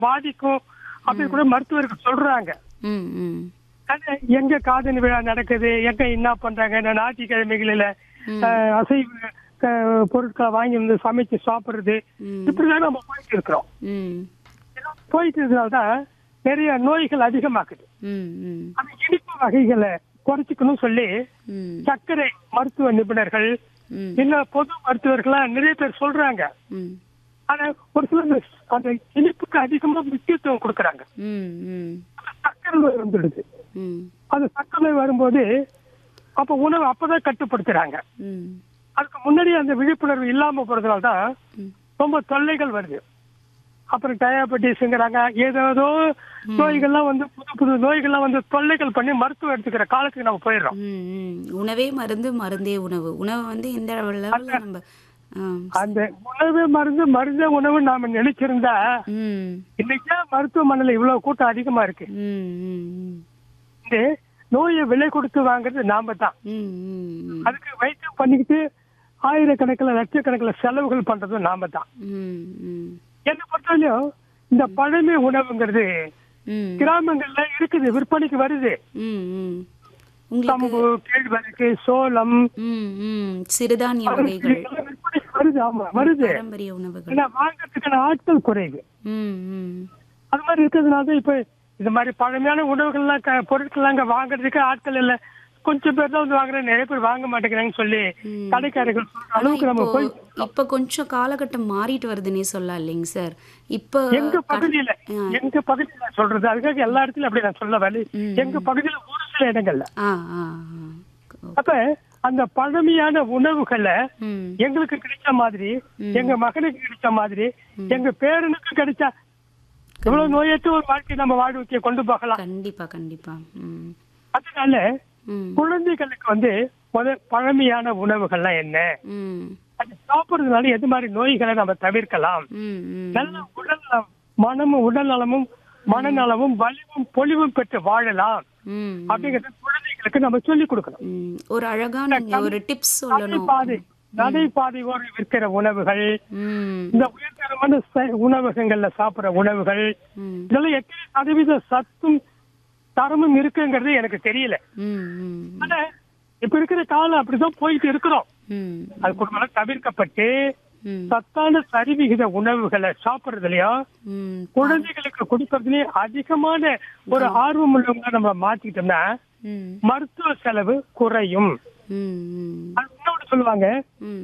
பாதிக்கும் அப்படின்னு கூட மருத்துவர்கள் சொல்றாங்க ம் ம் ஆனா, எங்க காதணி விழா நடக்குது எங்க என்ன பண்றாங்க இந்த ஞாயிற்றுக்கிழமைகளில அஹ், அசைவ க- பொருட்களை வாங்கி வந்து சமைச்சு சாப்பிடுறது ம். இப்படிதான் நம்ம போயிட்டு இருக்கிறோம் ம் போயிட்டு இருக்கிறதால்தான் நிறைய நோய்கள் அதிகமாக்குது ம் ம் அந்த இனிப்பு வகைகளை குறைச்சிக்கணும் சொல்லி ம் சர்க்கரை மருத்துவ நிபுணர்கள் ம் இன்னும் பொது மருத்துவர்கள்லாம் நிறைய பேர் சொல்றாங்க ம் ஆனா ஒரு சிலர் இந்த அந்த இனிப்புக்கு அதிகமா முக்கியத்துவம் கொடுக்கறாங்க ம் ம் சர்க்கரை நோய் வந்துடுது ம் அது சர்க்கரை நோய் வரும்போது அப்ப உணவு அப்பதான் கட்டுப்படுத்துறாங்க ம் அதுக்கு முன்னாடி அந்த விழிப்புணர்வு இல்லாம போறதுனால தான் ம் ரொம்ப தொல்லைகள் வருது அப்புறம் டயாபெட்டிஸ்ங்கிறாங்க ஏதேதோ நோய்கள்லாம் வந்து புது புது நோய்கள்லாம் வந்து தொல்லைகள் பண்ணி மருத்துவம் எடுத்துக்கிற காலத்துக்கு நம்ம போயிடுறோம் ம், ம். உணவே மருந்து மருந்தே உணவு உணவு வந்து எந்த லெவலில் நம்ம ஆ, அந்த உணவு மருந்து மருந்தே உணவு நாம நினைச்சிருந்தா ம் இன்னைக்கே மருத்துவமனையில இவ்வளவு கூட்டம் அதிகமா இருக்கு ம் ம் ம் இந்த நோயை விலை கொடுத்து வாங்குறது நாம தான் ம் ம் ம் அதுக்கு வைத்தியம் பண்ணிக்கிட்டு ஆயிரக்கணக்கில் லட்சக்கணக்கில் செலவுகள் பண்றதும் நாம தான் ம் ம் என்ன பொறுத்தவரையும் இந்த பழமை உணவுங்கிறது ம் கிராமங்கள்ல இருக்குது விற்பனைக்கு வருது ம் ம் உங்களுக்கு கம்பு கேழ்வரகு சோளம் ம் ம் சிறுதானிய வகைகள் இதெல்லாம் விற்பனைக்கு வருது ஆமா வருது பாரம்பரிய உணவுகள் ஆனா வாங்கறதுக்கான ஆட்கள் குறைவு ம் ம் அது மாதிரி இருக்கிறதுனால தான் இப்ப இந்த மாதிரி பழமையான உணவுகள்லாம் க- பொருட்கள்லாம் அங்க வாங்குறதுக்கு ஆட்கள் இல்ல கொஞ்சம் பேர் தான் வந்து வாங்குறேன் நிறைய பேர் வாங்க மாட்டேங்கிறாங்கன்னு சொல்லி ம். கடைக்காரர்கள் சொல்ற ஆனா அளவுக்கு நம்ம இப்போ போய் இப்ப கொஞ்சம் காலகட்டம் மாறிட்டு வருதுன்னே சொல்லலாம் இல்லைங்க சார் இப்ப எங்க கட- பகுதியில ஆ. எங்க பகுதியில நான் சொல்றது அதுக்காக எல்லா இடத்துலயும் அப்படி நான் சொல்ல வேலை ம். எங்க பகுதியில ஒரு சில இடங்கள்ல ஆ ஆ ஆ. அப்ப அந்த பழமையான உணவுகளை ம் எங்களுக்கு கிடைச்ச மாதிரி ம். எங்க மகனுக்கு கிடைச்ச மாதிரி எங்க பேரனுக்கு கிடைச்சா எவ்வளவு நோயற்ற ஒரு வாழ்க்கை நம்ம வாழ்க்கையை கொண்டு போகலாம் கண்டிப்பா கண்டிப்பா ம் அதனால ம் குழந்தைகளுக்கு வந்து முத பழமையான உணவுகள்லாம் என்ன ம் அது சாப்பிடுறதுனால எது மாதிரி நோய்களை நம்ம தவிர்க்கலாம் ம் ம் நல்ல உடல் நலம், மனமும் உடல் நலமும் மனநலமும் வலிவும் பொலிவும் பெற்று வாழலாம் ம் அப்படிங்கறத குழந்தைகளுக்கு நம்ம சொல்லி கொடுக்கணும் ம். ஒரு அழகான நீங்க ஒரு டிப்ஸ் சொல்லணும் நடைபாதை நடைபாதை ஓர விற்கிற உணவுகள் ம் இந்த உயர்தரமான ச- உணவகங்கள்ல சாப்பிடுற உணவுகள் ம் இதெல்லாம் எத்தனை சதவீத சத்தும் தரமும் இருக்குங்கிறது எனக்கு தெரியல ம் ம் ஆனா இப்ப இருக்கிற காலம் அப்படிதான் போயிட்டு இருக்கிறோம் ம் அது குடும்பம் தவிர்க்கப்பட்டு ம் சத்தான சரிவிகித உணவுகளை சாப்பிடுறதுலயும் ம் குழந்தைகளுக்கு கொடுக்கறதுலயும் அதிகமான ஒரு ஆர்வம் உள்ளவங்க நம்ம மாத்திக்கிட்டோம்னா ம் மருத்துவ செலவு குறையும் ம் ம் அது இன்னொன்னு சொல்லுவாங்க ம்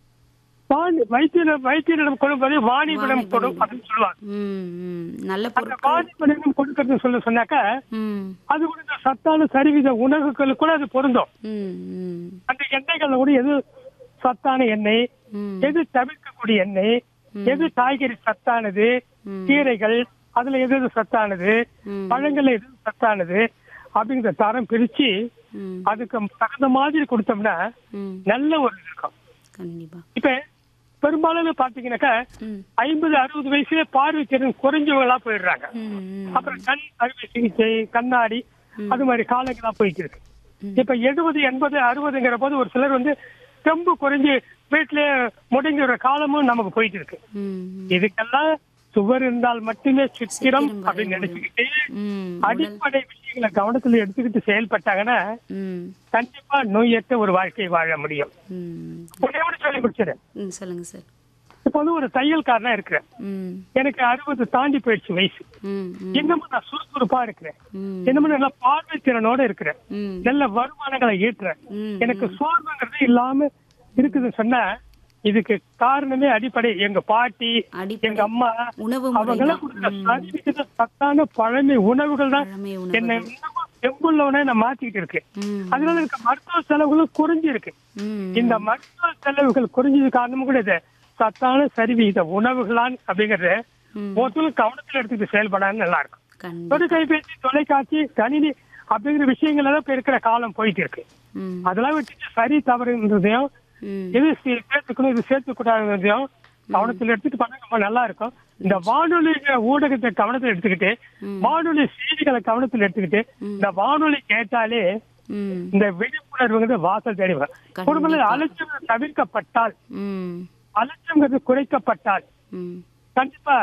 வாணி- வைத்தியரிடம் வைத்தியரிடம் கொடுப்பது வாணிபிடம் கொடும் அப்படின்னு சொல்லுவாங்க ம் ம் நல்ல அந்த பொருட்கள் வாணிபிடம் கொடுக்கறது சொல்ல சொன்னாக்கா ம் அது கூட இந்த சத்தான சரிவித உணவுகளுக்கு கூட அது பொருந்தும் ம் ம் அந்த எண்ணெய்கள்ல கூட எது சத்தான எண்ணெய் ம் எது தவிர்க்கக்கூடிய எண்ணெய் எது காய்கறி சத்தானது ம். கீரைகள் அதுல எது எது சத்தானது ம். பழங்கள்ல எது சத்தானது அப்படிங்கிற தரம் பிரிச்சு ம் அதுக்கு தகுந்த மாதிரி கொடுத்தோம்னா ம் நல்ல ஒரு இது இருக்கும் கண்டிப்பா இப்ப பெரும்பாலும் பாத்தீங்கன்னாக்கா ம் ஐம்பது அறுபது வயசுல பார்வை திறன் குறைஞ்சவங்களா போயிடுறாங்க ம் ம் அப்புறம் கண் அறுவை சிகிச்சை கண்ணாடி அது மாதிரி காலங்களா போயிட்டு இருக்கு இப்ப எழுபது எண்பது அறுபதுங்கிற போது ஒரு சிலர் வந்து தெம்பு குறைஞ்சு வீட்டிலே முடங்கிற காலமும் நமக்கு போயிட்டு இருக்கு ம் இதுக்கெல்லாம் சுவர் இருந்தால் மட்டுமே சித்திரம் சித்திரம் அப்படின்னு வரைய நினைச்சுக்கிட்டு ம் அடிப்படை விஷயங்களை கவனத்துல எடுத்துக்கிட்டு செயல்பட்டாங்கன்னா ம் கண்டிப்பா நோயற்ற ஒரு வாழ்க்கை வாழ முடியும் ம் ஒரே ஒரு சொல்லி முடிச்சிடறேன் ம் சொல்லுங்க சார் இப்ப வந்து ஒரு தையல்காரனா இருக்கிறேன் ம் எனக்கு அறுபது தாண்டி போயிடுச்சு வயசு ம் ம் இன்னமும் நான் சுறுசுறுப்பா இருக்கிறேன் ம் இன்னமும் நல்ல பார்வை திறனோட இருக்கிறேன் ம் நல்ல வருமானங்களை ஈட்டுறேன் ம் எனக்கு சோர்வுங்கிறது இல்லாம இருக்குதுன்னு சொன்னா இதுக்கு காரணமே அடிப்படை எங்க பாட்டி அடிப்படை எங்க அம்மா உணவு முறை அவங்க எல்லாம் கொடுத்த சரிவிகித சத்தான பழமை உணவுகள் தான் பழமை என்னை உணவு இன்னமும் செம்புள்ளவனே நான் மாத்திக்கிட்டு இருக்கு ம் அதனால எனக்கு மருத்துவ செலவுகளும் குறைஞ்சிருக்கு ம் இந்த மருத்துவ செலவுகள் குறைஞ்சது காரணமும் கூட இது சத்தான சரிவிகித உணவுகளான் அப்படிங்கறது ம் ஒருத்தரும் கவனத்துல எடுத்துக்கிட்டு செயல்படான்னு நல்லா இருக்கும் கண்டிப்பா தொலைகைபேசி தொலைக்காட்சி கணினி அப்படிங்கிற விஷயங்கள் எல்லாம் இப்ப இருக்கிற காலம் போயிட்டு இருக்கு ம் அதெல்லாம் விட்டுட்டு சரி தவறுன்றதையும் ம் எது சே- சேர்த்துக்கணும் இது சேர்த்துக்கூடாதுன்றதையும் கவனத்துல எடுத்துட்டு பண்ணா ரொம்ப நல்லா இருக்கும் இந்த வானொலி ஊடகத்தை கவனத்துல எடுத்துக்கிட்டு வானொலி செய்திகளை கவனத்துல எடுத்துக்கிட்டு இந்த வானொலி கேட்டாலே ம் இந்த விழிப்புணர்வுங்கிறது வாசல் தேடி வரும் கண்டிப்பா. குடும்பத்தில் அலட்சியம் தவிர்க்கப்பட்டால் ம் அலட்சியங்கிறது குறைக்கப்பட்டால் ம் கண்டிப்பா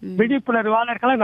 விழிப்புணர்வாளர்களை